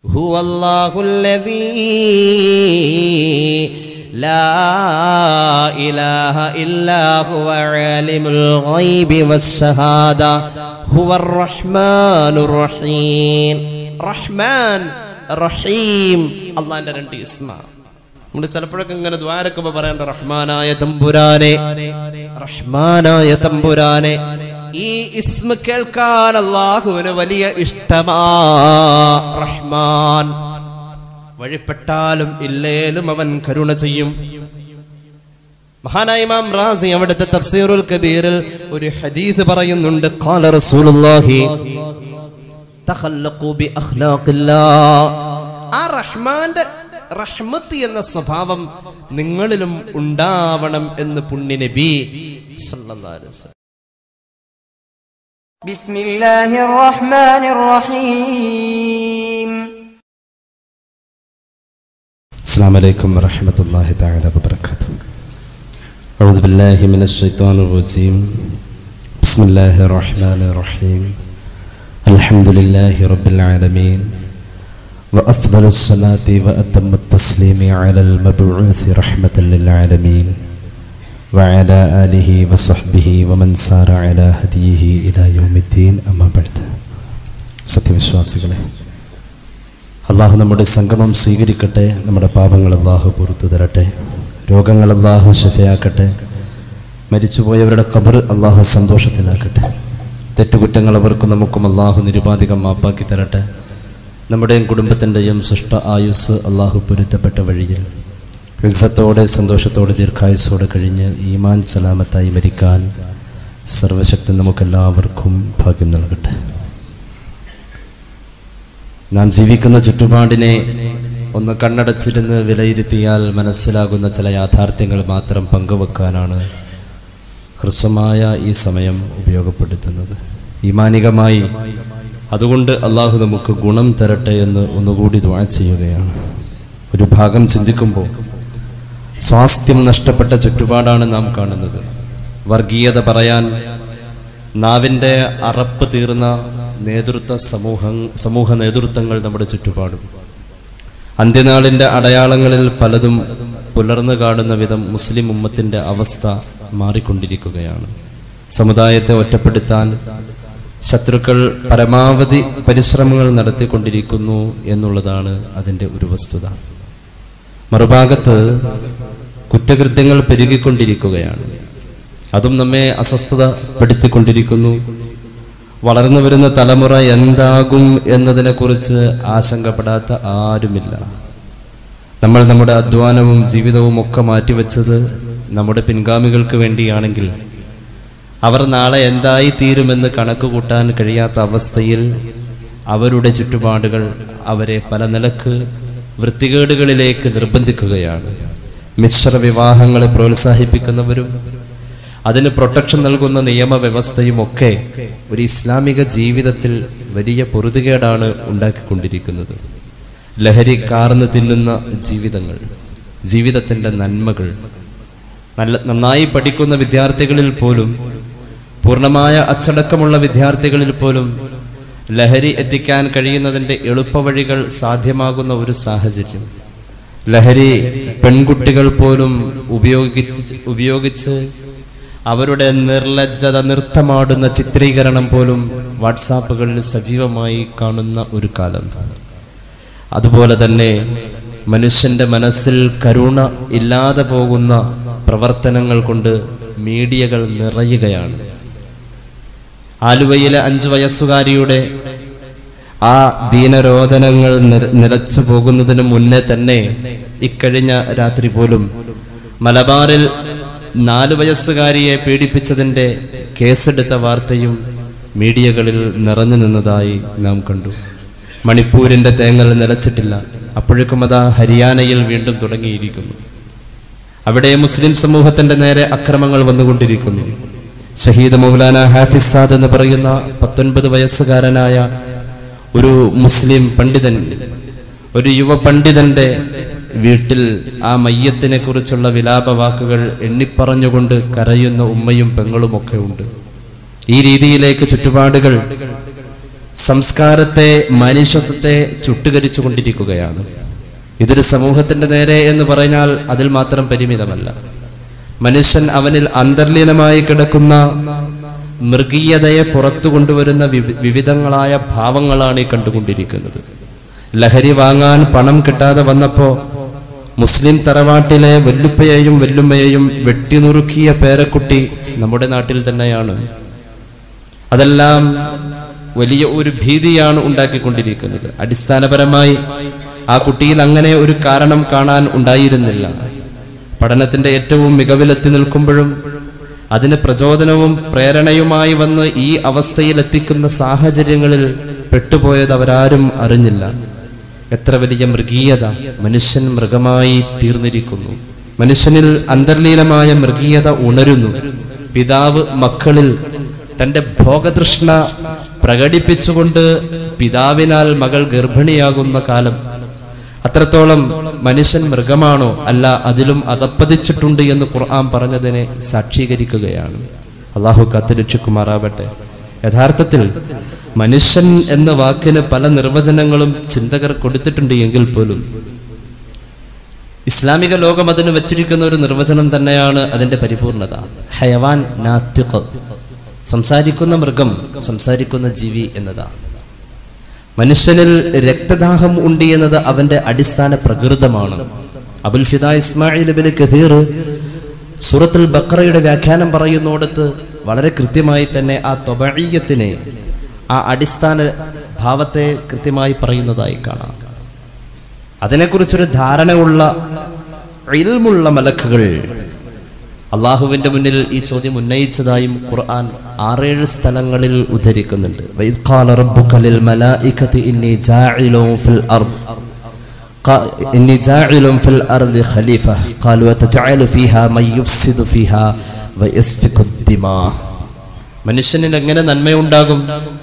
هو الله الذي لا إله إلا هو عالم الغيب والشهادة هو الرحمن الرحيم റഹ്മാൻ റഹീം അള്ളാന്റെ രണ്ട് ഇസ്മ നമ്മൾ ചിലപ്പോഴൊക്കെ ഇങ്ങനെ ദ്വാരക്കുമ്പോ പറയേണ്ട റഹ്മാനായ തമ്പുരാനെ റഹ്മാനായ തമ്പുരാനെ ഈ ഇസ്മ കേൾക്കാൻ അള്ളാഹുവിന് വലിയ ഇഷ്ടമാ റഹ്മാൻ വഴിപ്പെട്ടാലും ഇല്ലേലും അവൻ കരുണ ചെയ്യും മഹാനായ ഇമാം റാസി അവിടുത്തെ തഫ്സീറുൽ കബീറിൽ ഒരു ഹദീസ് പറയുന്നുണ്ട് ഖാല റസൂലുള്ളാഹി തഖല്ലഖു ബി അഖ്ലാഖില്ലാഹ് ആ റഹ്മാന്റെ റഹ്മത്ത് എന്ന സ്വഭാവം നിങ്ങളിലും ഉണ്ടാവണം എന്ന് പുണ്യ നബി സല്ലല്ലാഹു അലൈഹി വസല്ലം بسم الله الرحمن الرحيم السلام عليكم ورحمة الله تعالى وبركاته أعوذ بالله من الشيطان الرجيم بسم الله الرحمن الرحيم الحمد لله رب العالمين وأفضل الصلاة وأتم التسليم على المبعوث رحمة للعالمين وعلى آله وصحبه ومن سار على هديه إلى يوم الدين أما بعد സത്യവിശ്വാസികളെ അള്ളാഹു നമ്മുടെ സംഗമം സ്വീകരിക്കട്ടെ നമ്മുടെ പാപങ്ങൾ അള്ളാഹു പുറത്തു തരട്ടെ രോഗങ്ങൾ അള്ളാഹു ശഫയാക്കട്ടെ മരിച്ചുപോയവരുടെ കബർ അള്ളാഹു സന്തോഷത്തിലാക്കട്ടെ തെറ്റുകുറ്റങ്ങൾ അവർക്കും നമുക്കും അള്ളാഹു നിരുപാധികം മാപ്പാക്കി തരട്ടെ നമ്മുടെയും കുടുംബത്തിൻ്റെയും സൃഷ്ട ആയുസ് അള്ളാഹു പൊരുത്തപ്പെട്ട വഴിയിൽ ഇസ്സത്തോടെ സന്തോഷത്തോടെ ദീർഘായുസോടെ കഴിഞ്ഞ് ഈമാൻ സലാമത്തായി മരിക്കാൻ സർവശക്തി നമുക്കെല്ലാവർക്കും ഭാഗ്യം നൽകട്ടെ നാം ജീവിക്കുന്ന ചുറ്റുപാടിനെ ഒന്ന് കണ്ണടച്ചിരുന്ന് വിലയിരുത്തിയാൽ മനസ്സിലാകുന്ന ചില യാഥാർത്ഥ്യങ്ങൾ മാത്രം പങ്കുവെക്കാനാണ് ഹ്രസ്വമായ ഈ സമയം ഉപയോഗപ്പെടുത്തുന്നത് ഈമാനികമായി അതുകൊണ്ട് അള്ളാഹു നമുക്ക് ഗുണം തരട്ടെ എന്ന് ഒന്നുകൂടി ദ്വാ ചെയ്യുകയാണ് ഒരു ഭാഗം ചിന്തിക്കുമ്പോൾ സ്വാസ്ഥ്യം നഷ്ടപ്പെട്ട ചുറ്റുപാടാണ് നാം കാണുന്നത് വർഗീയത പറയാൻ നാവിൻ്റെ അറപ്പ് തീർന്ന നേതൃത്വ സമൂഹം സമൂഹ നേതൃത്വങ്ങൾ നമ്മുടെ ചുറ്റുപാടും അന്ത്യനാളിൻ്റെ അടയാളങ്ങളിൽ പലതും പുലർന്നു കാണുന്ന വിധം മുസ്ലിം ഉമ്മത്തിൻ്റെ അവസ്ഥ മാറിക്കൊണ്ടിരിക്കുകയാണ് സമുദായത്തെ ഒറ്റപ്പെടുത്താൻ ശത്രുക്കൾ പരമാവധി പരിശ്രമങ്ങൾ നടത്തിക്കൊണ്ടിരിക്കുന്നു എന്നുള്ളതാണ് അതിൻ്റെ ഒരു വസ്തുത മറുഭാഗത്ത് കുറ്റകൃത്യങ്ങൾ പെരുകിക്കൊണ്ടിരിക്കുകയാണ് അതും നമ്മെ അസ്വസ്ഥതപ്പെടുത്തിക്കൊണ്ടിരിക്കുന്നു വളർന്നു വരുന്ന തലമുറ എന്താകും എന്നതിനെക്കുറിച്ച് ആശങ്കപ്പെടാത്ത ആരുമില്ല നമ്മൾ നമ്മുടെ അധ്വാനവും ജീവിതവും ഒക്കെ മാറ്റിവെച്ചത് നമ്മുടെ പിൻഗാമികൾക്ക് വേണ്ടിയാണെങ്കിൽ അവർ നാളെ എന്തായി തീരുമെന്ന് കണക്ക് കൂട്ടാൻ കഴിയാത്ത അവസ്ഥയിൽ അവരുടെ ചുറ്റുപാടുകൾ അവരെ പല നിലക്ക് വൃത്തികേടുകളിലേക്ക് നിർബന്ധിക്കുകയാണ് മിശ്ര വിവാഹങ്ങളെ പ്രോത്സാഹിപ്പിക്കുന്നവരും അതിന് പ്രൊട്ടക്ഷൻ നൽകുന്ന നിയമവ്യവസ്ഥയും ഒക്കെ ഒരു ഇസ്ലാമിക ജീവിതത്തിൽ വലിയ പൊറുതുകേടാണ് ഉണ്ടാക്കിക്കൊണ്ടിരിക്കുന്നത് ലഹരി കാർന്ന് തിന്നുന്ന ജീവിതങ്ങൾ ജീവിതത്തിൻ്റെ നന്മകൾ നല്ല നന്നായി പഠിക്കുന്ന വിദ്യാർത്ഥികളിൽ പോലും പൂർണ്ണമായ അച്ചടക്കമുള്ള വിദ്യാർത്ഥികളിൽ പോലും ലഹരി എത്തിക്കാൻ കഴിയുന്നതിൻ്റെ എളുപ്പവഴികൾ സാധ്യമാകുന്ന ഒരു സാഹചര്യം ലഹരി പെൺകുട്ടികൾ പോലും ഉപയോഗിച്ച് ഉപയോഗിച്ച് അവരുടെ നിർലജ്ജത നൃത്തമാടുന്ന ചിത്രീകരണം പോലും വാട്സാപ്പുകളിൽ സജീവമായി കാണുന്ന ഒരു കാലം അതുപോലെ തന്നെ മനുഷ്യന്റെ മനസ്സിൽ കരുണ ഇല്ലാതെ പോകുന്ന പ്രവർത്തനങ്ങൾ കൊണ്ട് മീഡിയകൾ നിറയുകയാണ് ആലുവയിലെ അഞ്ചു വയസ്സുകാരിയുടെ ആ ദീനരോധനങ്ങൾ നിര- നിലച്ചു പോകുന്നതിന് മുന്നേ തന്നെ ഇക്കഴിഞ്ഞ രാത്രി പോലും മലബാറിൽ നാലു വയസ്സുകാരിയെ പീഡിപ്പിച്ചതിൻ്റെ കേസെടുത്ത വാർത്തയും മീഡിയകളിൽ നിറഞ്ഞു നിന്നതായി നാം കണ്ടു മണിപ്പൂരിൻ്റെ തേങ്ങൽ നിലച്ചിട്ടില്ല അപ്പോഴേക്കും അതാ ഹരിയാനയിൽ വീണ്ടും തുടങ്ങിയിരിക്കുന്നു അവിടെ മുസ്ലിം സമൂഹത്തിന്റെ നേരെ അക്രമങ്ങൾ വന്നുകൊണ്ടിരിക്കുന്നു ഷഹീദ് മൗലാന ഹാഫിസ് സാദ് എന്ന് പറയുന്ന പത്തൊൻപത് വയസ്സുകാരനായ ഒരു മുസ്ലിം പണ്ഡിതൻ ഒരു യുവ പണ്ഡിതന്റെ വീട്ടിൽ ആ മയ്യത്തിനെ കുറിച്ചുള്ള വിലാപ വാക്കുകൾ എണ്ണിപ്പറഞ്ഞുകൊണ്ട് കരയുന്ന ഉമ്മയും പെങ്ങളും ഒക്കെ ഉണ്ട് ഈ രീതിയിലേക്ക് ചുറ്റുപാടുകൾ സംസ്കാരത്തെ മനുഷ്യത്വത്തെ ചുട്ടുകരിച്ചു കൊണ്ടിരിക്കുകയാണ് ഇതൊരു സമൂഹത്തിന്റെ നേരെ എന്ന് പറഞ്ഞാൽ അതിൽ മാത്രം പരിമിതമല്ല മനുഷ്യൻ അവനിൽ അന്തർലീനമായി കിടക്കുന്ന മൃഗീയതയെ പുറത്തു കൊണ്ടുവരുന്ന വിവി- വിവിധങ്ങളായ ഭാവങ്ങളാണ് ഈ കണ്ടുകൊണ്ടിരിക്കുന്നത് ലഹരി വാങ്ങാൻ പണം കിട്ടാതെ വന്നപ്പോ മുസ്ലിം തറവാട്ടിലെ വല്ലുപ്പയെയും വല്ലുമ്മയെയും വെട്ടിനുറുക്കിയ പേരക്കുട്ടി നമ്മുടെ നാട്ടിൽ തന്നെയാണ് അതെല്ലാം വലിയ ഒരു ഭീതിയാണ് ഉണ്ടാക്കിക്കൊണ്ടിരിക്കുന്നത് അടിസ്ഥാനപരമായി ആ കുട്ടിയിൽ അങ്ങനെ ഒരു കാരണം കാണാൻ ഉണ്ടായിരുന്നില്ല പഠനത്തിന്റെ ഏറ്റവും മികവിലെത്തി നിൽക്കുമ്പോഴും അതിന് പ്രചോദനവും പ്രേരണയുമായി വന്ന് ഈ അവസ്ഥയിൽ എത്തിക്കുന്ന സാഹചര്യങ്ങളിൽ പെട്ടുപോയത് അവരാരും അറിഞ്ഞില്ല എത്ര വലിയ മൃഗീയത മനുഷ്യൻ മൃഗമായി തീർന്നിരിക്കുന്നു മനുഷ്യനിൽ അന്തർലീനമായ മൃഗീയത ഉണരുന്നു പിതാവ് മക്കളിൽ തന്റെ ഭോഗതൃഷ്ണ പ്രകടിപ്പിച്ചുകൊണ്ട് പിതാവിനാൽ മകൾ ഗർഭിണിയാകുന്ന കാലം അത്രത്തോളം മനുഷ്യൻ മൃഗമാണോ അല്ല അതിലും അതപ്പതിച്ചിട്ടുണ്ട് എന്ന് ഖുർആൻ പറഞ്ഞതിനെ സാക്ഷീകരിക്കുകയാണ് അള്ളാഹു കാത്തുരക്ഷിക്കുമാറാവട്ടെ യഥാർത്ഥത്തിൽ മനുഷ്യൻ എന്ന വാക്കിന് പല നിർവചനങ്ങളും ചിന്തകർ കൊടുത്തിട്ടുണ്ട് എങ്കിൽ പോലും ഇസ്ലാമിക ലോകം അതിന് വെച്ചിരിക്കുന്ന ഒരു നിർവചനം തന്നെയാണ് അതിന്റെ പരിപൂർണത ഹയവാൻ നാത്തിഖ് സംസാരിക്കുന്ന മൃഗം സംസാരിക്കുന്ന ജീവി എന്നതാണ് മനുഷ്യനിൽ രക്തദാഹം ഉണ്ട് എന്നത് അവന്റെ അടിസ്ഥാന പ്രകൃതമാണ് Abul Fida Ismail bin Kathir സൂറത്തുൽ ബക്രയുടെ വ്യാഖ്യാനം പറയുന്നിടത്ത് വളരെ കൃത്യമായി തന്നെ ആ തൊബഴീയത്തിനെ ആ അടിസ്ഥാന ഭാവത്തെ കൃത്യമായി പറയുന്നതായി കാണാം അതിനെക്കുറിച്ചൊരു ധാരണയുള്ള ഇൽമുള്ള മലക്കുകൾ അള്ളാഹുവിന്റെ മുന്നിൽ ഈ ചോദ്യം ഉന്നയിച്ചതായും ഖുർആൻ ആറേഴ് സ്ഥലങ്ങളിൽ ഉദ്ധരിക്കുന്നുണ്ട് വൈദ് ഖാല റബ്ബുക ലിൽ മലായികതി ഇന്നി ജാഇലു ഫിൽ അർദ് ഖ- ഇന്നി ജാഇലു ഫിൽ അർദി ഖലീഫ ഖാലു വതജഅലു ഫീഹാ മൻ യുഫ്സിദു ഫീഹാ വയസ്ഫികു ദിമാ മനുഷ്യനിൽ എങ്ങനെ നന്മയുണ്ടാകും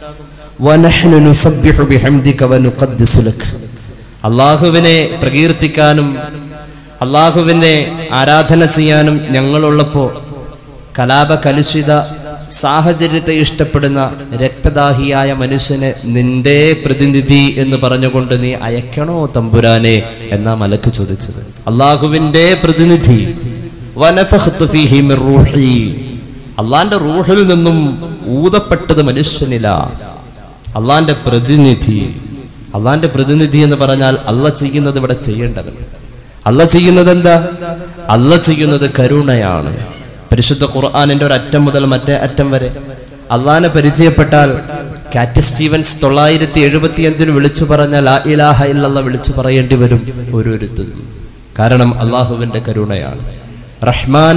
വനഹ്നു നുസബ്ബിഹു ബിഹംദിക വനുഖദ്ദിസു ലക് അള്ളാഹുവിനെ പ്രകീർത്തിക്കാനും അള്ളാഹുവിനെ ആരാധന ചെയ്യാനും ഞങ്ങളുള്ളപ്പോ കലാപ കലുഷിത സാഹചര്യത്തെ ഇഷ്ടപ്പെടുന്ന രക്തദാഹിയായ മനുഷ്യനെ നിന്റെ പ്രതിനിധി എന്ന് പറഞ്ഞുകൊണ്ട് നീ അയക്കണോ തമ്പുരാനെ എന്നാ മലക്ക് ചോദിച്ചത് അള്ളാഹുവിന്റെ പ്രതിനിധി വനഫഖ്തു ഫീഹി മിർ റൂഹി അള്ളാന്റെ റൂഹിൽ നിന്നും ഊതപ്പെട്ടത് മനുഷ്യനില അള്ളാന്റെ പ്രതിനിധി അള്ളാന്റെ പ്രതിനിധി എന്ന് പറഞ്ഞാൽ അല്ല ചെയ്യുന്നത് ഇവിടെ ചെയ്യേണ്ടവൻ അല്ല ചെയ്യുന്നത് എന്താ അല്ല ചെയ്യുന്നത് കരുണയാണ് പരിശുദ്ധ ഖുർആാനിന്റെ ഒരു അറ്റം മുതൽ മറ്റേ അറ്റം വരെ അള്ളാനെ പരിചയപ്പെട്ടാൽ കാറ്റ് സ്റ്റീവൻസ് തൊള്ളായിരത്തി എഴുപത്തി അഞ്ചിൽ വിളിച്ചു പറഞ്ഞാൽ ആ ഇലാഹ ഇല്ലല്ല വിളിച്ചു പറയേണ്ടി വരും ഓരോരുത്തരും കാരണം അള്ളാഹുവിന്റെ കരുണയാണ് റഹ്മാൻ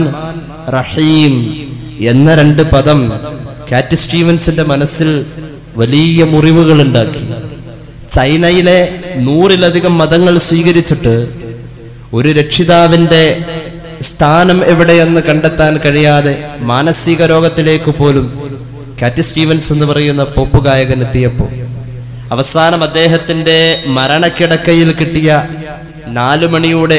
റഹീം എന്ന രണ്ട് പദം കാറ്റ് സ്റ്റീവൻസിന്റെ മനസ്സിൽ വലിയ മുറിവുകൾ ഉണ്ടാക്കി ചൈനയിലെ നൂറിലധികം മതങ്ങൾ സ്വീകരിച്ചിട്ട് ഒരു രക്ഷിതാവിന്റെ സ്ഥാനം എവിടെയെന്ന് കണ്ടെത്താൻ കഴിയാതെ മാനസിക രോഗത്തിലേക്ക് പോലും കാറ്റ് സ്റ്റീവൻസ് എന്ന് പറയുന്ന പോപ്പ് ഗായകൻ എത്തിയപ്പോൾ അവസാനം അദ്ദേഹത്തിന്റെ മരണക്കിടക്കയിൽ കിട്ടിയ നാലു മണിയുടെ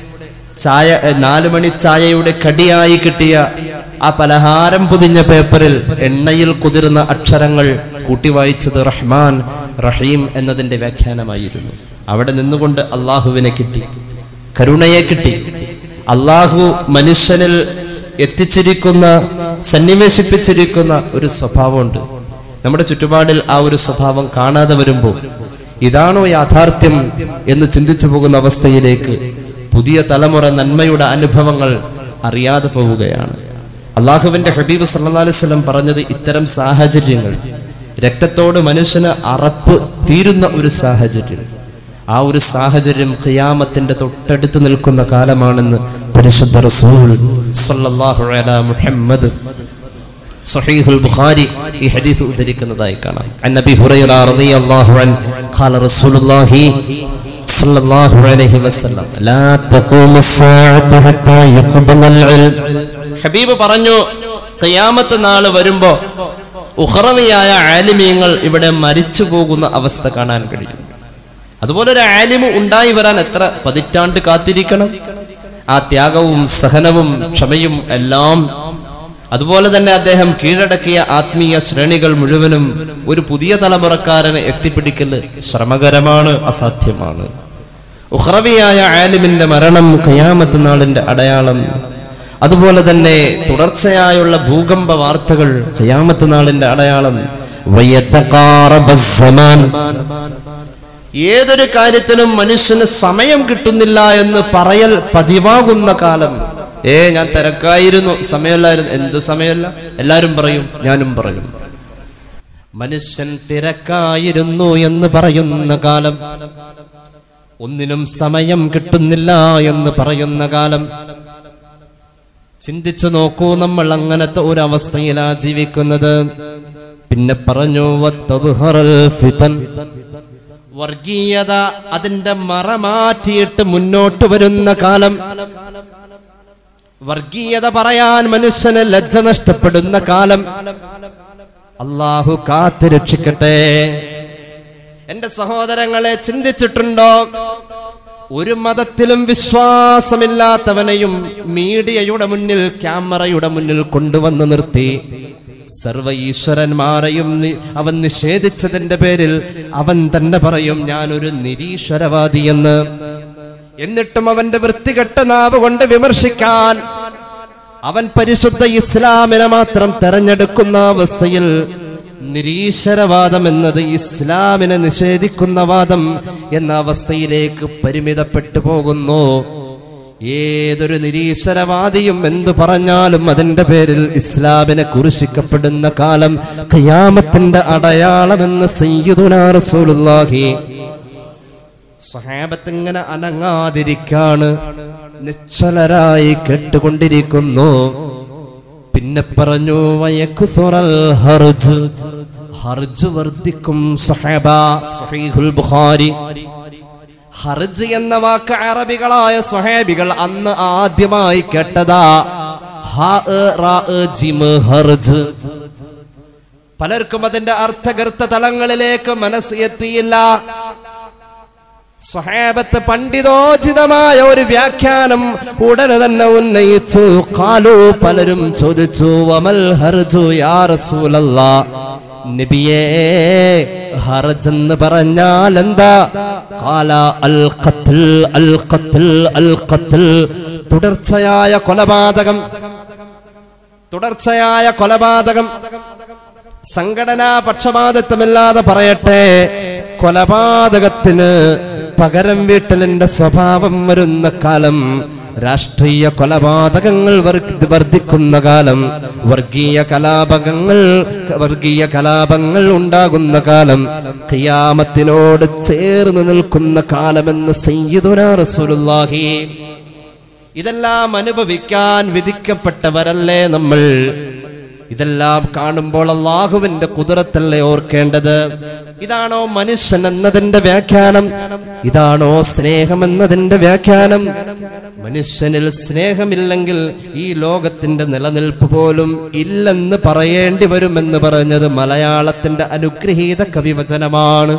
ചായ എ, നാലു മണി ചായയുടെ കടിയായി കിട്ടിയ ആ പലഹാരം പൊതിഞ്ഞ പേപ്പറിൽ എണ്ണയിൽ കുതിർന്ന അക്ഷരങ്ങൾ കൂട്ടി വായിച്ചത് റഹ്മാൻ റഹീം എന്നതിന്റെ വ്യാഖ്യാനമായിരുന്നു അവിടെ നിന്നുകൊണ്ട് അള്ളാഹുവിനെ കിട്ടി കരുണയെ കിട്ടി അള്ളാഹു മനുഷ്യനിൽ എത്തിച്ചിരിക്കുന്ന സന്നിവേശിപ്പിച്ചിരിക്കുന്ന ഒരു സ്വഭാവമുണ്ട് നമ്മുടെ ചുറ്റുപാടിൽ ആ ഒരു സ്വഭാവം കാണാതെ വരുമ്പോൾ ഇതാണോ യാഥാർത്ഥ്യം എന്ന് ചിന്തിച്ചു പോകുന്ന അവസ്ഥയിലേക്ക് പുതിയ തലമുറ നന്മയുടെ അനുഭവങ്ങൾ അറിയാതെ പോവുകയാണ് അള്ളാഹുവിന്റെ ഹബീബ് സല്ലല്ലാഹു അലൈഹി വസല്ലം പറഞ്ഞത് ഇത്തരം സാഹചര്യങ്ങൾ രക്തത്തോട് മനുഷ്യന് അറപ്പ് തീരുന്ന ഒരു സാഹചര്യം ആ ഒരു സാഹചര്യം ഖിയാമത്തിന്റെ തൊട്ടടുത്ത് നിൽക്കുന്ന കാലമാണെന്ന് പരിശുദ്ധ റസൂൽ സല്ലല്ലാഹു അലാ മുഹമ്മദ് സഹീഹുൽ ബുഖാരി ഈ ഹദീസ് ഉദ്ധരിക്കുന്നതായി കാണാം അൻ നബി ഹുറൈറ റളിയല്ലാഹു അൻ ഖാല റസൂലുള്ളാഹി സല്ലല്ലാഹു അലൈഹി വസല്ലം ലാ തഖൂമു الساعة حتى يقبل العلم ഹബീബ് പറഞ്ഞു ഖിയാമത്ത് നാൾ വരുമ്പോ ഉഖറവിയായ ആലിമീങ്ങൾ ഇവിടെ മരിച്ചു പോകുന്ന അവസ്ഥ കാണാൻ കഴിയും അതുപോലെ ഒരു ആലിമ് ഉണ്ടായി വരാൻ എത്ര പതിറ്റാണ്ട് കാത്തിരിക്കണം ആ ത്യാഗവും സഹനവും ക്ഷമയും എല്ലാം അതുപോലെ തന്നെ അദ്ദേഹം കീഴടക്കിയ ആത്മീയ ശ്രേണികൾ മുഴുവനും ഒരു പുതിയ തലമുറക്കാരനെ എത്തിപ്പിടിക്കൽ ശ്രമകരമാണ് അസാധ്യമാണ് ഉഹ്റവിയായ ആലിമിന്റെ മരണം ഖയാമത്ത് നാളിന്റെ അടയാളം അതുപോലെ തന്നെ തുടർച്ചയായുള്ള ഭൂകമ്പ വാർത്തകൾ ഖയാമത്ത് നാളിന്റെ അടയാളം വയത്തഖാറബ സമാൻ. ഏതൊരു കാര്യത്തിനും മനുഷ്യന് സമയം കിട്ടുന്നില്ല എന്ന് പറയൽ പതിവാകുന്ന കാലം ഏ ഞാൻ തിരക്കായിരുന്നു സമയമല്ലായിരുന്നു എന്ത് സമയമല്ല എല്ലാരും പറയും ഞാനും പറയും മനുഷ്യൻ തിരക്കായിരുന്നു എന്ന് പറയുന്ന കാലം ഒന്നിനും സമയം കിട്ടുന്നില്ല എന്ന് പറയുന്ന കാലം ചിന്തിച്ചു നോക്കൂ നമ്മൾ അങ്ങനത്തെ ഒരു അവസ്ഥയിലാ ജീവിക്കുന്നത് പിന്നെ പറഞ്ഞു "വത്തദ്ഹറൽ ഫിതൻ." വർഗീയത അതിന്റെ മറ മാറ്റിയിട്ട് മുന്നോട്ട് വരുന്ന കാലം വർഗീയത പറയാൻ മനുഷ്യന് ലജ്ജ നഷ്ടപ്പെടുന്ന കാലം അള്ളാഹു കാത്തു രക്ഷിക്കട്ടെ എന്റെ സഹോദരങ്ങളെ ചിന്തിച്ചിട്ടുണ്ടോ ഒരു മതത്തിലും വിശ്വാസമില്ലാത്തവനെയും മീഡിയയുടെ മുന്നിൽ ക്യാമറയുടെ മുന്നിൽ കൊണ്ടുവന്ന് നിർത്തി സർവ ഈശ്വരന്മാരെയും നി- അവൻ നിഷേധിച്ചതിന്റെ പേരിൽ അവൻ തന്നെ പറയും ഞാനൊരു നിരീശ്വരവാദിയെന്ന് എന്നിട്ടും അവന്റെ വൃത്തികെട്ട നാവ് കൊണ്ട് വിമർശിക്കാൻ അവൻ പരിശുദ്ധ ഇസ്ലാമിനെ മാത്രം തെരഞ്ഞെടുക്കുന്ന അവസ്ഥയിൽ നിരീശ്വരവാദം എന്നത് ഇസ്ലാമിനെ നിഷേധിക്കുന്ന വാദം എന്ന അവസ്ഥയിലേക്ക് പരിമിതപ്പെട്ടു പോകുന്നു ഏതൊരു നിരീശ്വരവാദിയും എന്തു പറഞ്ഞാലും അതിന്റെ പേരിൽ ഇസ്ലാമിനെ കുരിശിക്കപ്പെടുന്ന കാലം ഖിയാമത്തിന്റെ അടയാളമെന്ന് സയ്യിദുനാ റസൂലുള്ളാഹി സ്വഹാബത്ത് ഇങ്ങനെ അനങ്ങാതിരിക്കാണ് നിശ്ചലരായി കേട്ടുകൊണ്ടിരിക്കുന്നു പിന്നെ പറഞ്ഞു വയക്കുസുറൽ ഹർജ് ഹർജ് വർദ്ധിക്കും സഹബ സഹീഹുൽ ബുഖാരി ഹർജ് എന്ന വാക്ക് അറബികളായ സ്വഹാബികൾ അന്ന് ആദ്യമായി കേട്ടതാ ഹാ എ റാ എ ജിമ് ഹർജ് പലർക്കും അതിന്റെ അർത്ഥകർത്ത തലങ്ങളിലേക്ക് മനസ്സ് എത്തിയില്ല സ്വഹാബത്ത് പണ്ഡിതോചിതമായ ഒരു വ്യാഖ്യാനം ഉടനെ തന്നെ ഉന്നയിച്ചു കാലു പലരും ചോദിച്ചു വമൽ ഹർജു യാ റസൂലല്ലാ നബിയേ ഹർജ് എന്ന് പറഞ്ഞാൽ എന്താ കാല അൽ ഖത്ൽ അൽ ഖത്ൽ അൽ ഖത്ൽ തുടർച്ചയായ കൊലപാതകം തുടർച്ചയായ കൊലപാതകം സംഘടനാ പക്ഷപാതിത്വമില്ലാതെ പറയട്ടെ കൊലപാതകത്തിന് പകരം വീട്ടലിന്റെ സ്വഭാവം വരുന്ന കാലം രാഷ്ട്രീയ കൊലപാതകങ്ങൾ വർദ്ധി- വർദ്ധിക്കുന്ന കാലം വർഗീയ കലാപങ്ങൾ വർഗീയ കലാപങ്ങൾ ഉണ്ടാകുന്ന കാലം ഖിയാമത്തിനോട് ചേർന്ന് നിൽക്കുന്ന കാലമെന്ന് സയ്യിദുനാ റസൂലുള്ളാഹി ഇതെല്ലാം അനുഭവിക്കാൻ വിധിക്കപ്പെട്ടവരല്ലേ നമ്മൾ ഇതെല്ലാം കാണുമ്പോൾ അള്ളാഹുവിന്റെ കുതിരത്തല്ലേ ഓർക്കേണ്ടത് ഇതാണോ മനുഷ്യൻ എന്നതിന്റെ വ്യാഖ്യാനം ഇതാണോ സ്നേഹം എന്നതിന്റെ വ്യാഖ്യാനം മനുഷ്യനിൽ സ്നേഹമില്ലെങ്കിൽ ഈ ലോകത്തിന്റെ നിലനിൽപ്പ് പോലും ഇല്ലെന്ന് പറയേണ്ടി വരുമെന്ന് പറഞ്ഞത് മലയാളത്തിന്റെ അനുഗ്രഹീത കവിവചനമാണ്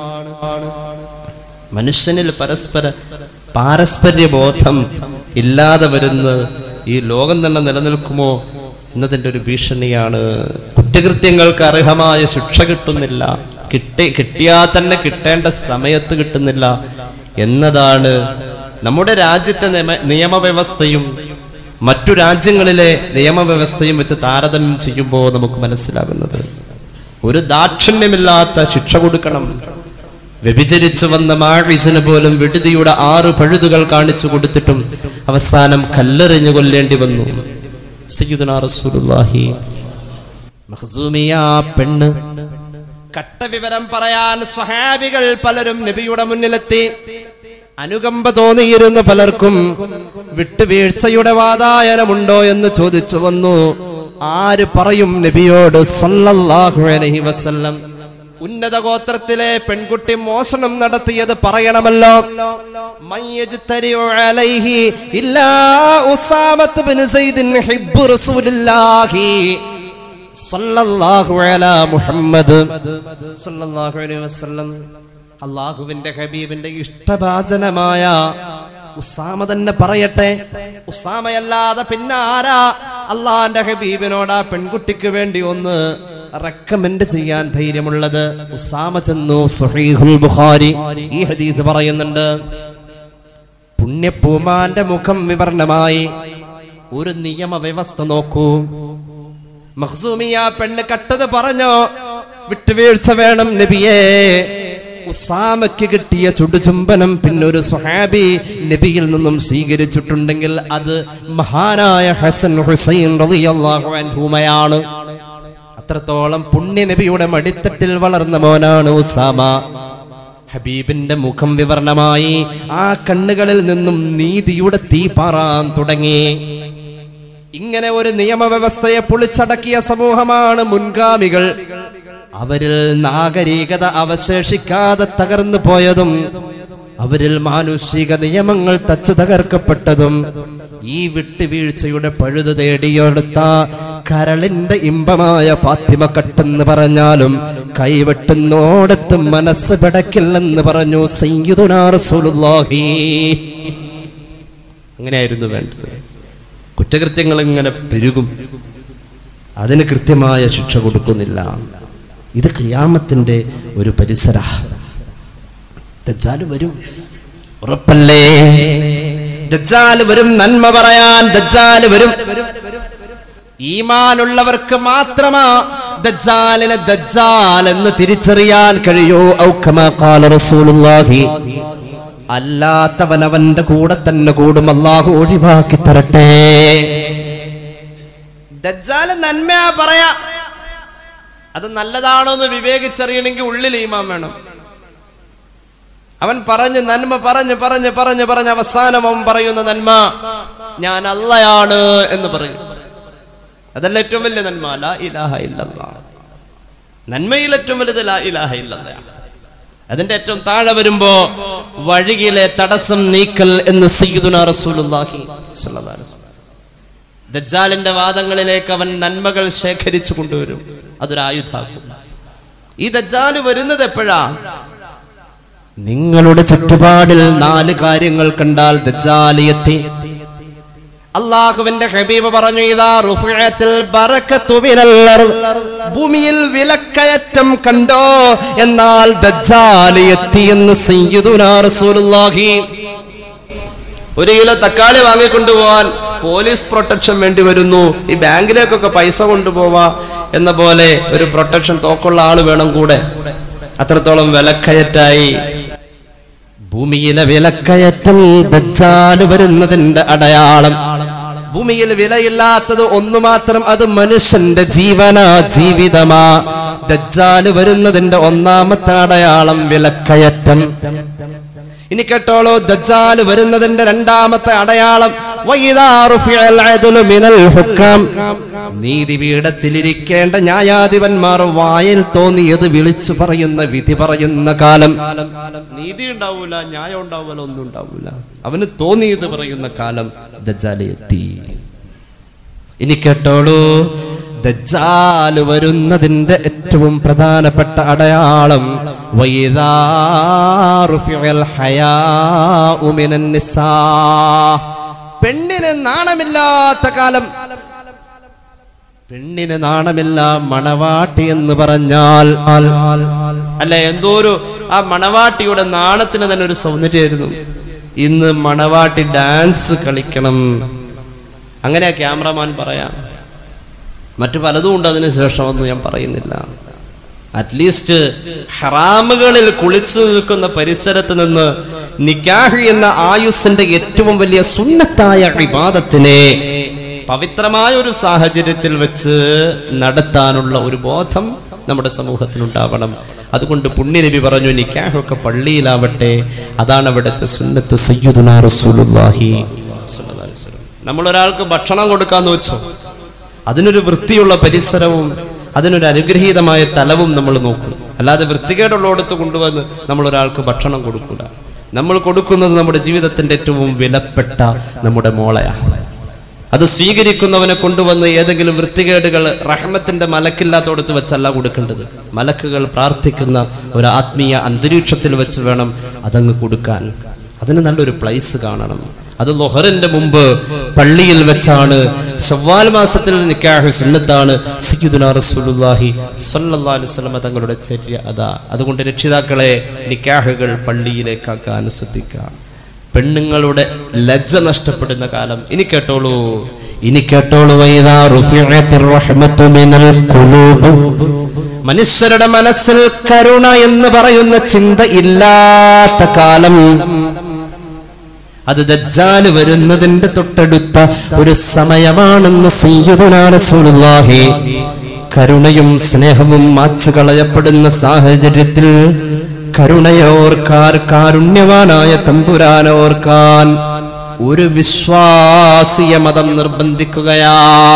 മനുഷ്യനിൽ പരസ്പര പാരസ്പര്യ ബോധം ഇല്ലാതെ വരുന്ന ഈ ലോകം തന്നെ നിലനിൽക്കുമോ എന്നതിൻ്റെ ഒരു ഭീഷണിയാണ് കുറ്റകൃത്യങ്ങൾക്ക് അർഹമായ ശിക്ഷ കിട്ടുന്നില്ല കിട്ടി കിട്ടിയാൽ തന്നെ കിട്ടേണ്ട സമയത്ത് കിട്ടുന്നില്ല എന്നതാണ് നമ്മുടെ രാജ്യത്തെ നിയമ നിയമവ്യവസ്ഥയും മറ്റു രാജ്യങ്ങളിലെ നിയമവ്യവസ്ഥയും വെച്ച് താരതമ്യം ചെയ്യുമ്പോൾ നമുക്ക് മനസ്സിലാകുന്നത് ഒരു ദാക്ഷിണ്യമില്ലാത്ത ശിക്ഷ കൊടുക്കണം വ്യഭിചരിച്ചു വന്ന മാഴിസിന് പോലും വിടുതിയുടെ ആറ് പഴുതുകൾ കാണിച്ചു കൊടുത്തിട്ടും അവസാനം കല്ലെറിഞ്ഞു കൊല്ലേണ്ടി വന്നു സയ്യിദുനാ റസൂലുള്ളാഹി മഖ്സൂമിയ പെണ്ണ് കട്ടവിവരം പറയാൻ സ്വഹാബികൾ പലരും നബിയുടെ മുന്നിലെത്തി അനുകമ്പ തോന്നിയിരുന്ന പലർക്കും വിട്ടുവീഴ്ചയുടെ വാതായനമുണ്ടോ എന്ന് ചോദിച്ചു വന്നു ആര് പറയും നബിയോട് സല്ലല്ലാഹു അലൈഹി വസല്ലം ഉന്നത ഗോത്രത്തിലെ പെൺകുട്ടി മോഷണം നടത്തിയത് പറയണമല്ലോ മയ്യജ്തരിഉ അലൈഹി ഇല്ലാ ഉസാമത്ത് ബിൻ സൈദിൻ ഹിബ്ബു റസൂലില്ലാഹി സല്ലല്ലാഹു അലാ മുഹമ്മദ് സല്ലല്ലാഹു അലൈഹി വസല്ലം അള്ളാഹുവിന്റെ ഹബീബിന്റെ ഇഷ്ടഭാജനമായ ഉസാമ തന്നെ പറയട്ടെ ഉസാമയല്ലാതെ പിന്നെ ആരാ അള്ളാന്റെ ഹബീബിനോട് ആ പെൺകുട്ടിക്ക് വേണ്ടി ഒന്ന് റെക്കമെൻഡ് ചെയ്യാൻ ധൈര്യമുള്ളത് ഉസാമ ചെന്നു സുഹീഹുൽ ബുഖാരി ഈ ഹദീസ് പറയുന്നുണ്ട് പുണ്യപൂമാന്റെ മുഖം വിവരണമായി ഒരു നിയമ വ്യവസ്ഥ നോക്കൂ മഖ്സൂമിയ പെണ്ണ് കട്ടത് പറഞ്ഞോ വിട്ടുവീഴ്ച വേണം നബിയേ ഉസാമയ്ക്ക് കിട്ടിയ ചുടുചുംബനം പിന്നൊരു സുഹാബി നബിയിൽ നിന്നും സ്വീകരിച്ചിട്ടുണ്ടെങ്കിൽ അത് മഹാനായ ഹസൻ ഹുസൈൻ റളിയല്ലാഹു അൻഹുമയാണ് അത്രത്തോളം പുണ്യ നബിയുടെ മടിത്തട്ടിൽ വളർന്ന മോനാണ് ഉസാമ ഹബീബിന്റെ മുഖം വിവരണമായി ആ കണ്ണുകളിൽ നിന്നും നീതിയുടെ തീ പാറാൻ തുടങ്ങി ഇങ്ങനെ ഒരു നിയമവ്യവസ്ഥയെ പൊളിച്ചടക്കിയ സമൂഹമാണ് മുൻഗാമികൾ അവരിൽ നാഗരികത അവശേഷിക്കാതെ തകർന്നു പോയതും അവരിൽ മാനുഷിക നിയമങ്ങൾ തച്ചു തകർക്കപ്പെട്ടതും ഈ വിട്ടുവീഴ്ചയുടെ പഴുതു തേടിയെടുത്ത കരളിന്റെ ഇമ്പമായ ഫാത്തിമ കട്ടെന്ന് പറഞ്ഞാലും കൈവെട്ടുന്നോടത്ത് മനസ്സ് പിടക്കില്ലെന്ന് പറഞ്ഞു സയ്യിദുനാ റസൂലുള്ളാഹി അങ്ങനെയായിരുന്നു വേണ്ടത് കുറ്റകൃത്യങ്ങൾ ഇങ്ങനെ പെരുകും അതിന് കൃത്യമായ ശിക്ഷ കൊടുക്കുന്നില്ല ഇത് ഖിയാമത്തിന്റെ ഒരു പരിസര ദജ്ജാല് വരും ഉറപ്പല്ലേ ദജ്ജാല് വരും നന്മ പറയാൻ ദജ്ജാല് വരും ഈമാനുള്ളവർക്ക് മാത്രമാ ദജ്ജാലിനെ ദജ്ജാൽ എന്ന് തിരിച്ചറിയാൻ കഴിയൂ ഔക്കമാ ഖാല റസൂലുള്ളാഹി അല്ലാത്തവൻ അവന്റെ കൂടെ തന്നെ കൂടും അള്ളാഹു ഒഴിവാക്കി തരട്ടെ ദജ്ജാല് നന്മയാ പറയാ അത് നല്ലതാണോ എന്ന് വിവേകിച്ചറിയണമെങ്കിൽ ഉള്ളിൽ ഈമാൻ വേണം അവൻ പറഞ്ഞ് നന്മ പറഞ്ഞ് പറഞ്ഞ് പറഞ്ഞ് പറഞ്ഞ് അവസാനം അവൻ പറയുന്ന നന്മ ഞാൻ അല്ലയാണ് എന്ന് പറയും അതല്ല ഏറ്റവും വലിയ നന്മ ലാ ഇലാഹ ഇല്ലല്ലാ നന്മയിൽ ഏറ്റവും വലുത് ലാ ഇലാഹ ഇല്ലല്ലാ അതിന്റെ ഏറ്റവും താഴെ വരുമ്പോ വഴിയിലെ തടസ്സം നീക്കൽ എന്ന് സയ്യിദുന റസൂലുള്ളാഹി സ്വല്ലല്ലാഹു അലൈഹി വസല്ലം. ദജ്ജാലിന്റെ വാദങ്ങളിലേക്ക് അവൻ നന്മകൾ ശേഖരിച്ചു കൊണ്ടുവരും അതൊരു ആയുധാക്കും ഈ ദജ്ജാല് വരുന്നത് എപ്പോഴാ നിങ്ങളുടെ ചുറ്റുപാടിൽ നാല് കാര്യങ്ങൾ കണ്ടാൽ ദജ്ജാല് എത്തി അള്ളാഹുവിന്റെ ഹബീബ് പറഞ്ഞു ഇതാ റുഫിഅത്തിൽ ബറക്കത്തു മിനൽ അർദ്. ഭൂമിയിൽ വിലക്കയറ്റം കണ്ടോ എന്നാൽ ദജ്ജാല് എത്തി എന്ന് സയ്യിദുനാ റസൂലുള്ളാഹി ഒരു കിലോ തക്കാളി വാങ്ങിക്കൊണ്ടുപോവാൻ പോലീസ് പ്രൊട്ടക്ഷൻ വേണ്ടി വരുന്നു ഈ ബാങ്കിലേക്കൊക്കെ പൈസ കൊണ്ടുപോവാ എന്ന പോലെ ഒരു പ്രൊട്ടക്ഷൻ തോക്കുള്ള ആള് വേണം കൂടെ അത്രത്തോളം വിലക്കയറ്റായി ഭൂമിയിലെ വിലക്കയറ്റം ദജ്ജാല് വരുന്നതിന്റെ അടയാളം ഭൂമിയിൽ വിലയില്ലാത്തത് ഒന്നു മാത്രം അത് മനുഷ്യന്റെ ജീവനാ ജീവിതമാ ദജ്ജാല് വരുന്നതിന്റെ ഒന്നാമത്തെ അടയാളം വിലക്കയറ്റം ഇനി കേട്ടോളൂ ദജ്ജാല് വരുന്നതിന്റെ രണ്ടാമത്തെ അടയാളം വൈദാ റുഫിഅൽ അദ്ലു മിനൽ ഹുക്കാം നീതിപീഠത്തിലിരിക്കേണ്ട ന്യായാധിപന്മാർ വായിൽ തോന്നിയത് വിളിച്ചു പറയുന്ന വിധി പറയുന്ന കാലം നീതി ഉണ്ടാവൂല ന്യായം ഉണ്ടാവൂല ഒന്നും ഉണ്ടാവൂല അവന് തോന്നിയത് പറയുന്ന കാലം ദജ്ജാല് എത്തി ഇനി കേട്ടോളൂ ദജ്ജാല് വരുന്നതിന്റെ ഏറ്റവും പ്രധാനപ്പെട്ട അടയാളം വൈദാ റുഫിഅൽ ഹയാഉ മിനൻ നിസാ പെണ്ണിന് നാണമില്ലാത്ത കാലം പെണ്ണിന് നാണമില്ല മണവാട്ടി എന്ന് പറഞ്ഞാൽ അല്ല എന്തോ ഒരു ആ മണവാട്ടിയുടെ നാണത്തിന് തന്നെ ഒരു സൗന്ദര്യമായിരുന്നു ഇന്ന് മണവാട്ടി ഡാൻസ് കളിക്കണം അങ്ങനെ ക്യാമറമാൻ പറയാം മറ്റു പലതും ഉണ്ട് അതിന് ശേഷമൊന്നും ഞാൻ പറയുന്നില്ല അറ്റ്ലീസ്റ്റ് ഹറാമുകളിൽ കുളിച്ചു നിൽക്കുന്ന പരിസരത്ത് നിന്ന് നിക്കാഹ് എന്ന ആയുസ്സിന്റെ ഏറ്റവും വലിയ സുന്നത്തായ വിവാദത്തിനെ പവിത്രമായ ഒരു സാഹചര്യത്തിൽ വെച്ച് നടത്താനുള്ള ഒരു ബോധം നമ്മുടെ സമൂഹത്തിനുണ്ടാവണം അതുകൊണ്ട് പുണ്യനബി പറഞ്ഞു നിക്കാഹൊക്കെ പള്ളിയിലാവട്ടെ അതാണ് അവിടുത്തെ സുന്നത്ത് സയ്യിദുനാ റസൂലുള്ളാഹി സ്വല്ലല്ലാഹു അലൈഹി വസല്ലം. നമ്മൾ ഒരാൾക്ക് ഭക്ഷണം കൊടുക്കാന്ന് വെച്ചോ അതിനൊരു വൃത്തിയുള്ള പരിസരവും അതിനൊരു അനുഗ്രഹീതമായ തലവും നമ്മൾ നോക്കും അല്ലാതെ വൃത്തികേടുള്ളടത്ത് കൊണ്ടുവന്ന് നമ്മൾ ഒരാൾക്ക് ഭക്ഷണം കൊടുക്കില്ല നമ്മൾ കൊടുക്കുന്നത് നമ്മുടെ ജീവിതത്തിന്റെ ഏറ്റവും വിലപ്പെട്ട നമ്മുടെ മോളയാണ് അത് സ്വീകരിക്കുന്നവനെ കൊണ്ടുവന്ന് ഏതെങ്കിലും വൃത്തികേടുകൾ റഹ്മത്തിന്റെ മലക്കില്ലാത്തോടത്ത് വെച്ചല്ല കൊടുക്കേണ്ടത് മലക്കുകൾ പ്രാർത്ഥിക്കുന്ന ഒരു ആത്മീയ അന്തരീക്ഷത്തിൽ വെച്ച് വേണം അതങ്ങ് കൊടുക്കാൻ അതിന് നല്ലൊരു പ്ലേസ് കാണണം അത് ലൊഹറിന്റെ മുമ്പ് പള്ളിയിൽ വെച്ചാണ് ഷവ്വാൽ മാസത്തിൽ നിക്കാഹ് സുന്നത്താണ് സയ്യിദുനാ റസൂലുള്ളാഹി സ്വല്ലല്ലാഹു അലൈഹി വസല്ലമ തങ്ങളുടെ ചര്യ അതാ അതുകൊണ്ട് രക്ഷിതാക്കളെ നിക്കാഹുകൾ പള്ളിയിലേക്കാക്കാൻ ശ്രദ്ധിക്കുക പെണ്ണുങ്ങളുടെ ലജ്ജ നഷ്ടപ്പെടുന്ന കാലം ഇനി കേട്ടോളൂ ഇനി കേട്ടോളൂ വൈദാ റുഫിഅത്തിർ റഹ്മത്തു മിനൽ ഖുലൂബ് മനുഷ്യരുടെ മനസ്സിൽ കരുണ എന്ന് പറയുന്ന ചിന്ത ഇല്ലാത്ത കാലം അത് ദജ്ജാല് വരുന്നതിന്റെ തൊട്ടടുത്ത ഒരു സമയമാണെന്ന് സയ്യിദുനാ റസൂലുള്ളാഹി കരുണയും സ്നേഹവും മാച്ചു കളയപ്പെടുന്ന സാഹചര്യത്തിൽ കരുണയോർക്കാർ കാരുണ്യവാനായ തമ്പുരാനോർക്കാൻ ഒരു വിശ്വാസിയ മതം നിർബന്ധിക്കുകയാ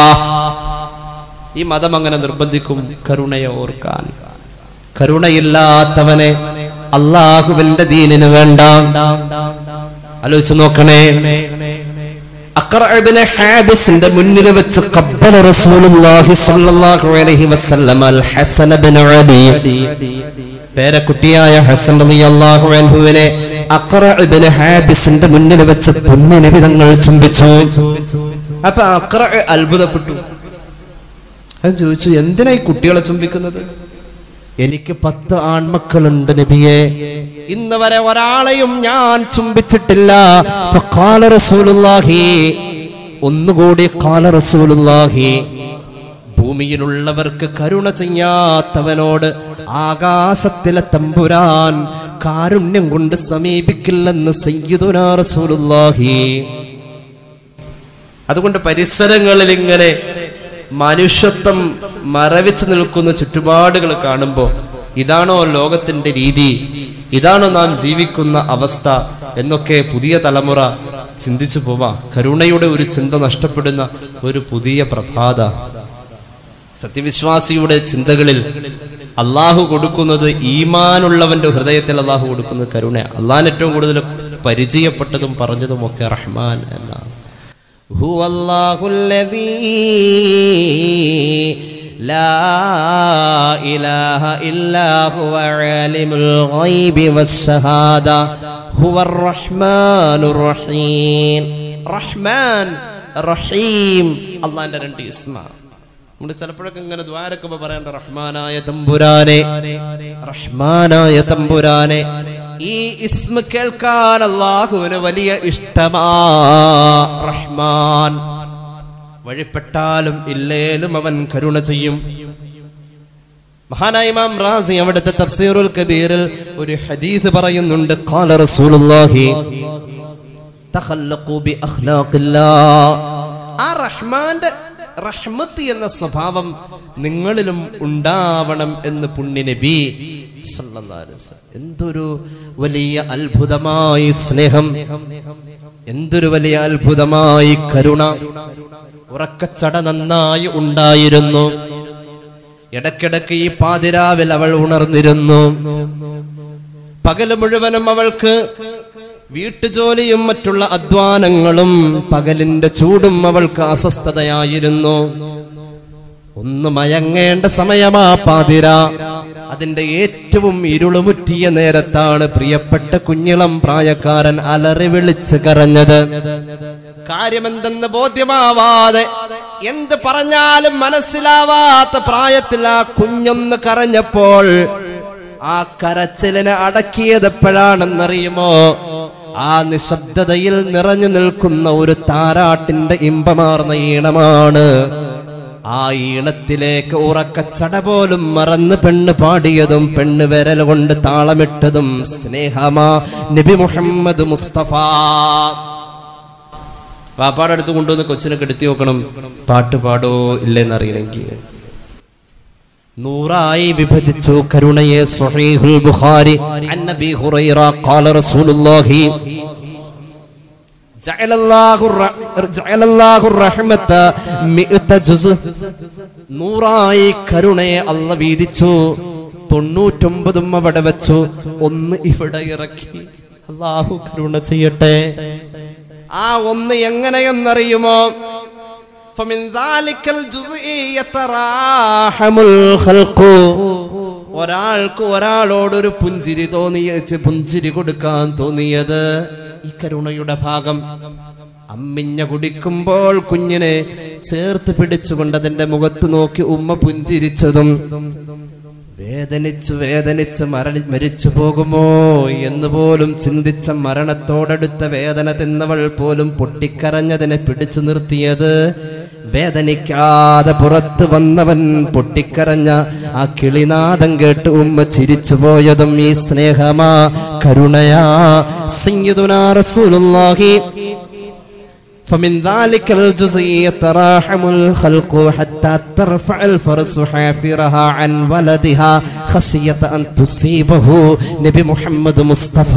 ഈ മതം അങ്ങനെ നിർബന്ധിക്കും കരുണയെ ഓർക്കാൻ കരുണയില്ലാത്തവനെ അള്ളാഹുവിന്റെ ദീനിന് വേണ്ട ആലോചിച്ച് നോക്കണേ അഖറഅബിനെ ഹാബിസിന്റെ മുന്നിൽ വെച്ച് ഖബ്ബല റസൂലുള്ളാഹി സ്വല്ലല്ലാഹു അലൈഹി വസല്ലം അൽ ഹസൻ ഇബ്നു അലി പേരക്കുട്ടിയായ ഹസൻ റളിയല്ലാഹു അൻഹുവിനെ അഖറഅബിനെ ഹാബിസിന്റെ മുന്നിൽ വെച്ച് പൊന്നിനബി തങ്ങൾ ചുംബിച്ചു അപ്പൊ അക്ര അത്ഭുതപ്പെട്ടു അത് ചോദിച്ചു എന്തിനാ ഈ കുട്ടികളെ ചുംബിക്കുന്നത് എനിക്ക് പത്ത് ആൺമക്കളുണ്ട് നബിയെ ഇന്ന് വരെ ഒരാളെയും ഞാൻ ചുംബിച്ചിട്ടില്ല ഫഖാല റസൂലുള്ളാഹി ഒന്നുകൂടി ഖാല റസൂലുള്ളാഹി ഭൂമിയിലുള്ളവർക്ക് കരുണ ചെയ്യാത്തവനോട് ആകാശത്തിലെ തമ്പുരാൻ കാരുണ്യം കൊണ്ട് സമീപിക്കില്ലെന്ന് സയ്യിദുനാ റസൂലുള്ളാഹി അതുകൊണ്ട് പരിസരങ്ങളിൽ ഇങ്ങനെ മനുഷ്യത്വം മറവിച്ച് നിൽക്കുന്ന ചുറ്റുപാടുകൾ കാണുമ്പോൾ ഇതാണോ ലോകത്തിന്റെ രീതി ഇതാണോ നാം ജീവിക്കുന്ന അവസ്ഥ എന്നൊക്കെ പുതിയ തലമുറ ചിന്തിച്ചു പോവാ കരുണയുടെ ഒരു ചിന്ത നഷ്ടപ്പെടുന്ന ഒരു പുതിയ പ്രഭാത സത്യവിശ്വാസിയുടെ ചിന്തകളിൽ അള്ളാഹു കൊടുക്കുന്നത് ഈമാനുള്ളവന്റെ ഹൃദയത്തിൽ അള്ളാഹു കൊടുക്കുന്നത് കരുണ അള്ളാൻ ഏറ്റവും കൂടുതൽ പരിചയപ്പെട്ടതും പറഞ്ഞതും ഒക്കെ റഹ്മാൻ എന്നാണ് هو الله الذي لا إله إلا هو عالم الغيب والشهادة هو الرحمن الرحيم റഹ്മാൻ റഹീം അള്ളാന്റെ രണ്ട് ഇസ്മ നമ്മൾ ചിലപ്പോഴൊക്കെ ഇങ്ങനെ ദ്വാരക്കുമ്പോ പറയേണ്ട റഹ്മാനായ തമ്പുരാനെ റഹ്മാനായ തമ്പുരാനെ ഈ ഇസ്മ കേൾക്കാൻ അള്ളാഹുവിന് വലിയ ഇഷ്ടമാ റഹ്മാൻ വഴിപ്പെട്ടാലും ഇല്ലേലും അവൻ കരുണ ചെയ്യും മഹാനായ ഇമാം റാസി അവിടുത്തെ തഫ്സീറുൽ കബീറിൽ ഒരു ഹദീസ് പറയുന്നുണ്ട് ഖാല റസൂലുള്ളാഹി തഖല്ലഖു ബി അഖ്ലാഖില്ലാഹ് ആ റഹ്മാന്റെ റഹ്മത്ത് എന്ന സ്വഭാവം നിങ്ങളിലും ഉണ്ടാവണം എന്ന് പുണ്യ നബി സല്ലല്ലാഹു അലൈഹി വസല്ലം. എന്തൊരു വലിയ അത്ഭുതമായി സ്നേഹം എന്തൊരു വലിയ അത്ഭുതമായി കരുണ ഉറക്കച്ചട നന്നായി ഉണ്ടായിരുന്നു ഇടക്കിടക്ക് ഈ പാതിരാവിൽ അവൾ ഉണർന്നിരുന്നു പകല് മുഴുവനും അവൾക്ക് വീട്ടുജോലിയും മറ്റുള്ള അധ്വാനങ്ങളും പകലിന്റെ ചൂടും അവൾക്ക് അസ്വസ്ഥതയായിരുന്നു ഒന്ന് മയങ്ങേണ്ട സമയമാ പാതിര അതിന്റെ ഏറ്റവും ഇരുളുമുറ്റിയ നേരത്താണ് പ്രിയപ്പെട്ട കുഞ്ഞിളം പ്രായക്കാരൻ അലറി വിളിച്ച് കരഞ്ഞത് കാര്യമെന്തെന്ന് ബോധ്യമാവാതെ എന്ത് പറഞ്ഞാലും മനസ്സിലാവാത്ത പ്രായത്തിൽ ആ കുഞ്ഞൊന്ന് കരഞ്ഞപ്പോൾ ആ കരച്ചിലിനെ അടക്കിയത് എപ്പോഴാണെന്നറിയുമോ ആ നിശബ്ദതയിൽ നിറഞ്ഞു നിൽക്കുന്ന ഒരു താരാട്ടിന്റെ ഇമ്പമാർന്ന ഈണമാണ് ആ ഈണത്തിലേക്ക് ഉറക്കച്ചട പോലും മറന്ന് പെണ്ണ് പാടിയതും പെണ്ണ് വിരൽ കൊണ്ട് താളമിട്ടതും സ്നേഹമാ നബി മുഹമ്മദ് മുസ്തഫ വാപ്പാടെ അടുത്ത് കൊണ്ടുവന്ന് കൊച്ചിനെ കെടുത്തി നോക്കണം പാട്ട് പാടോ ഇല്ലെന്ന് അറിയണമെങ്കിൽ നൂറായി വിഭജിച്ചു കരുണയെ സ്വഹീഹുൽ ബുഖാരി അൻ നബി ഹുറൈറ ഖാല റസൂലുള്ളാഹി ജഅലല്ലാഹു റ- ജഅലല്ലാഹു റഹ്മത മിഅത ജുസ് നൂറായി കരുണയെ അല്ല വീതിച്ചു തൊണ്ണൂറ്റൊമ്പതും അവിടെ വെച്ചു ഒന്ന് ഇവിടെ ഇറക്കി അള്ളാഹു കരുണ ചെയ്യട്ടെ ആ ഒന്ന് എങ്ങനെയെന്നറിയുമോ فمن ذلك الجزء يتراحم الخلق ഒരാൾക്ക് ഒരാളോടൊരു പുഞ്ചിരി തോന്നിയ പുഞ്ചിരി കൊടുക്കാൻ തോന്നിയത് ഈ കരുണയുടെ ഭാഗം അമ്മിഞ്ഞ കുടിക്കുമ്പോൾ കുഞ്ഞിനെ ചേർത്ത് പിടിച്ചുകൊണ്ട് അതിന്റെ മുഖത്ത് നോക്കി ഉമ്മ പുഞ്ചിരിച്ചതും വേദനിച്ചു വേദനിച്ച് മരണി മരിച്ചു പോകുമോ എന്ന് പോലും ചിന്തിച്ച മരണത്തോടടുത്ത വേദന തിന്നവൾ പോലും പൊട്ടിക്കരഞ്ഞതിനെ പിടിച്ചു നിർത്തിയത് വേദനിക്കാതെ പുറത്തു വന്നവൻ പൊട്ടിക്കരഞ്ഞ ആ കിളിനാദം കേട്ട് ഉമ്മ ചിരിച്ചു പോയതും ഈ സ്നേഹമാ കരുണയാ സയ്യിദുനാ റസൂലുള്ളാഹി فمن ذلك الجزء يتراحم الخلق حتى ترفع الفرس حافرها عن ولدها خشية أن تصيبه നബി മുഹമ്മദ് മുസ്തഫ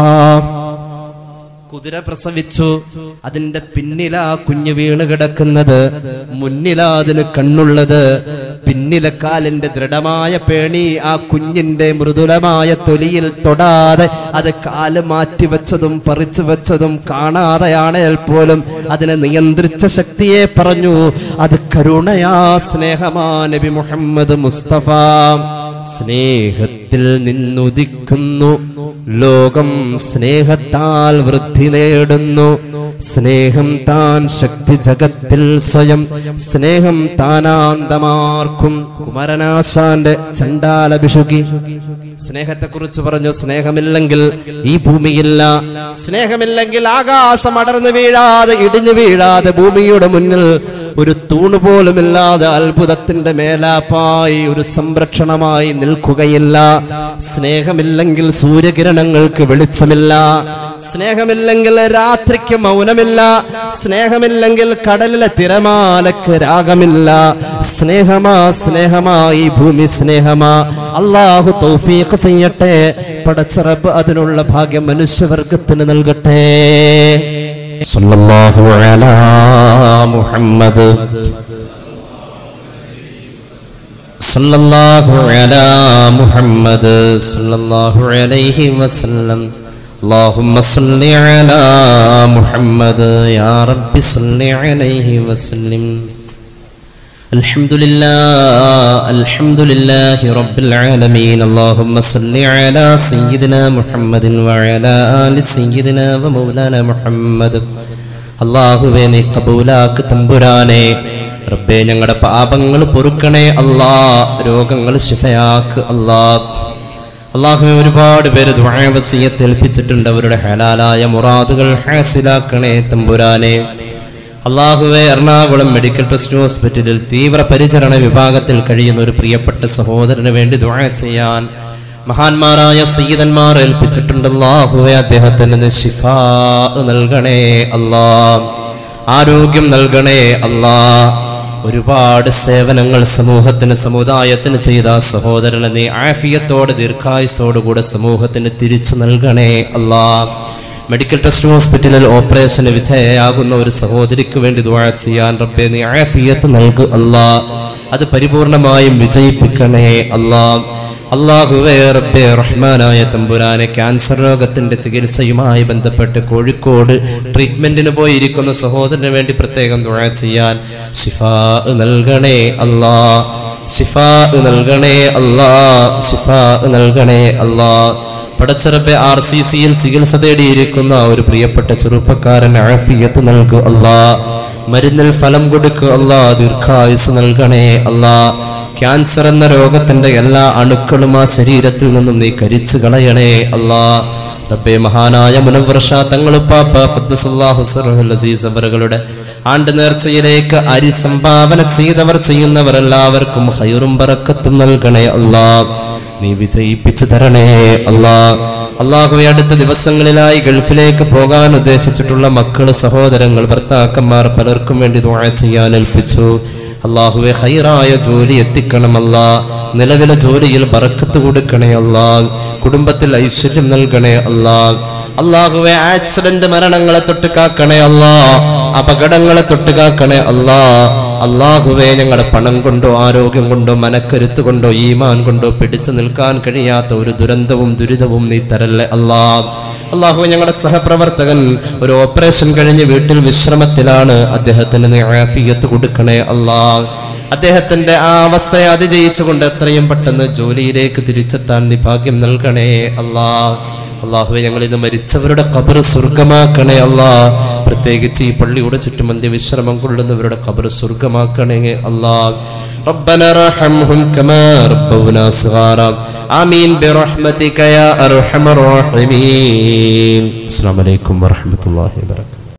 കുതിര പ്രസവിച്ചു അതിന്റെ പിന്നിലാ കുഞ്ഞ് വീണ് കിടക്കുന്നത് മുന്നിലാ അതിന് കണ്ണുള്ളത് പിന്നിലെ കാലിന്റെ ദൃഢമായ പേണി ആ കുഞ്ഞിന്റെ മൃദുലമായ തൊലിയിൽ തൊടാതെ അത് കാല് മാറ്റി വെച്ചതും പറിച്ചു വെച്ചതും കാണാതെയാണേൽ പോലും അതിനെ നിയന്ത്രിച്ച ശക്തിയെ പറഞ്ഞു അത് കരുണയാ സ്നേഹമാ നബി മുഹമ്മദ് മുസ്തഫ സ്നേഹത്തിൽ നിന്നുദിക്കുന്നു ലോകം സ്നേഹത്താൽ വൃദ്ധി നേടുന്നു സ്നേഹം താൻ ശക്തി ജഗത്തിൽ സ്വയം സ്നേഹം താനാന്തമാർക്കും കുമരനാശാന്റെ ചണ്ടാല ബിഷുകി സ്നേഹത്തെ കുറിച്ച് പറഞ്ഞു സ്നേഹമില്ലെങ്കിൽ ഈ ഭൂമിയില്ല സ്നേഹമില്ലെങ്കിൽ ആകാശം അടർന്നു വീഴാതെ ഇടിഞ്ഞു വീഴാതെ ഭൂമിയുടെ മുന്നിൽ ഒരു തൂണ് പോലുമില്ലാതെ അത്ഭുതത്തിന്റെ മേലാപ്പായി ഒരു സംരക്ഷണമായി നിൽക്കുകയില്ല സ്നേഹമില്ലെങ്കിൽ സൂര്യകിരണങ്ങൾക്ക് വെളിച്ചമില്ല സ്നേഹമില്ലെങ്കിൽ രാത്രിക്ക് മൗനമില്ല സ്നേഹമില്ലെങ്കിൽ കടലിലെ തിരമാലക്ക് രാഗമില്ല സ്നേഹമാ സ്നേഹമാ ഈ ഭൂമി സ്നേഹമാ അള്ളാഹു തൗഫീഖ് ചെയ്യട്ടെ പടച്ചറബ് അതിനുള്ള ഭാഗ്യം മനുഷ്യവർഗത്തിന് നൽകട്ടെ സല്ലല്ലാഹു അലാ മുഹമ്മദ് സല്ലല്ലാഹു അലാ മുഹമ്മദ് സല്ലല്ലാഹു അലൈഹി വസല്ലം اللهم صل على محمد يا رب صل عليه وسلم الحمد لله الحمد لله رب العالمين اللهم صل على سيدنا محمد وعلى آل سيدنا ومولانا محمد അള്ളാഹുവെ നീ കബൂലാക്ക് തമ്പുരാനെ റബ്ബേ ഞങ്ങളുടെ പാപങ്ങൾ പൊറുക്കണേ അല്ലാ രോഗങ്ങൾ ശിഫയാക്ക് അല്ലാ അള്ളാഹുവെ ഒരുപാട് പേര് ദ്വാവസീയത്ത് ഏൽപ്പിച്ചിട്ടുണ്ട് അവരുടെ ഹലാലായ മുറാദുകൾ ഹാസിലാക്കണേ തമ്പുരാനെ അള്ളാഹുവെ എറണാകുളം മെഡിക്കൽ ട്രസ്റ്റ് ഹോസ്പിറ്റലിൽ തീവ്ര പരിചരണ വിഭാഗത്തിൽ കഴിയുന്ന ഒരു പ്രിയപ്പെട്ട സഹോദരന് വേണ്ടി ദ്വാ ചെയ്യാൻ മഹാന്മാരായ സയ്യിദന്മാർ ഏൽപ്പിച്ചിട്ടുണ്ട് അള്ളാഹുവെ അദ്ദേഹത്തിന് നീ ശിഫാ നൽകണേ അല്ലാ ആരോഗ്യം നൽകണേ അല്ലാ ഒരുപാട് സേവനങ്ങൾ സമൂഹത്തിന് സമുദായത്തിന് ചെയ്ത ആ സഹോദരനെ നീ ആഫിയത്തോടെ ദീർഘായുസോടുകൂടെ സമൂഹത്തിന് തിരിച്ചു നൽകണേ അല്ലാ മെഡിക്കൽ ട്രസ്റ്റ് ഹോസ്പിറ്റലിൽ ഓപ്പറേഷന് വിധേയയാകുന്ന ഒരു സഹോദരിക്ക് വേണ്ടി ദുആ ചെയ്യാൻ റബ്ബെ നീ ആഫിയത്ത് നൽകു അല്ലാ അത് പരിപൂർണമായും വിജയിപ്പിക്കണേ അല്ലാ അള്ളാഹുവേ റബ്ബെ റഹ്മാനായ തമ്പുരാനെ ക്യാൻസർ രോഗത്തിന്റെ ചികിത്സയുമായി ബന്ധപ്പെട്ട് കോഴിക്കോട് ട്രീറ്റ്മെന്റിന് പോയിരിക്കുന്ന സഹോദരന് വേണ്ടി പ്രത്യേകം ദുആ ചെയ്യാൻ ഷിഫാ നൽകണേ അല്ലാ ഷിഫാ നൽകണേ അല്ലാ ഷിഫാ നൽകണേ അല്ലാ പടച്ചിറപ്പെ ആർ സി സിയിൽ ചികിത്സ തേടിയിരിക്കുന്ന ഒരു പ്രിയപ്പെട്ട ചെറുപ്പക്കാരൻ ആഫിയത്ത് നൽകു അല്ലാ മരുന്നിൽ ഫലം കൊടുക്കു അല്ലാ ദീർഘായുസ് നൽകണേ അല്ലാ ക്യാൻസർ എന്ന രോഗത്തിന്റെ എല്ലാ അണുക്കളും ആ ശരീരത്തിൽ നിന്നും നീ കരിച്ചു കളയണേ അല്ലാ റബ്ബേ മഹാനായ മുനവർഷ തങ്ങളുപ്പാപ്പ ഖദ്ദസല്ലാഹു സറഹുൽ അസീസ് അവറുകളുടെ ആണ്ട് നേർച്ചയിലേക്ക് അരി സംഭാവന ചെയ്തവർ ചെയ്യുന്നവർ എല്ലാവർക്കും ഹൈറും ബറക്കത്തും നൽകണേ അല്ലാ നീ വിജയിപ്പിച്ചു തരണേ അല്ലാ അള്ളാഹുവെ അടുത്ത ദിവസങ്ങളിലായി ഗൾഫിലേക്ക് പോകാൻ ഉദ്ദേശിച്ചിട്ടുള്ള മക്കള് സഹോദരങ്ങൾ ഭർത്താക്കന്മാർ പലർക്കും വേണ്ടി ദുആ ചെയ്യാൻ ഏൽപ്പിച്ചു അള്ളാഹുവെ ഹൈറായ ജോലി എത്തിക്കണമല്ല നിലവിലെ ജോലിയിൽ ബറക്കത്ത് കൊടുക്കണേ അല്ലാ കുടുംബത്തിൽ ഐശ്വര്യം നൽകണേ അല്ലാ അള്ളാഹുവെ ആക്സിഡന്റ് മരണങ്ങളെ തൊട്ട് കാക്കണേ അല്ലാ അപകടങ്ങളെ തൊട്ട് കാക്കണേ അല്ലാ അള്ളാഹുവെ ഞങ്ങളുടെ പണം കൊണ്ടോ ആരോഗ്യം കൊണ്ടോ മനക്കരുത്ത് കൊണ്ടോ ഈമാൻ കൊണ്ടോ പിടിച്ചു നിൽക്കാൻ കഴിയാത്ത ഒരു ദുരന്തവും ദുരിതവും നീ തരല്ലേ അല്ലാ അള്ളാഹു ഞങ്ങളുടെ സഹപ്രവർത്തകൻ ഒരു ഓപ്പറേഷൻ കഴിഞ്ഞ് വീട്ടിൽ വിശ്രമത്തിലാണ് അദ്ദേഹത്തിന് നീ ആഫിയത്ത് കൊടുക്കണേ അല്ലാ അദ്ദേഹത്തിന്റെ ആ അവസ്ഥയെ അതിജയിച്ചുകൊണ്ട് എത്രയും പെട്ടെന്ന് ജോലിയിലേക്ക് തിരിച്ചെത്താൻ നീ ഭാഗ്യം നൽകണേ അല്ലാ അള്ളാഹുവെ ഞങ്ങൾ ഇത് മരിച്ചവരുടെ കബർ സ്വർഗമാക്കണേ അല്ലാ പ്രത്യേകിച്ച് ഈ പള്ളിയുടെ ചുറ്റുമന്ത്യ വിശ്രമം കൊള്ളുന്നവരുടെ ഖബർ സ്വർഗമാക്കണേ അല്ലാ ربنا ارحمهم كما ربونا صغارا آمين برحمتك يا أرحم الراحمين السلام عليكم ورحمة الله وبركاته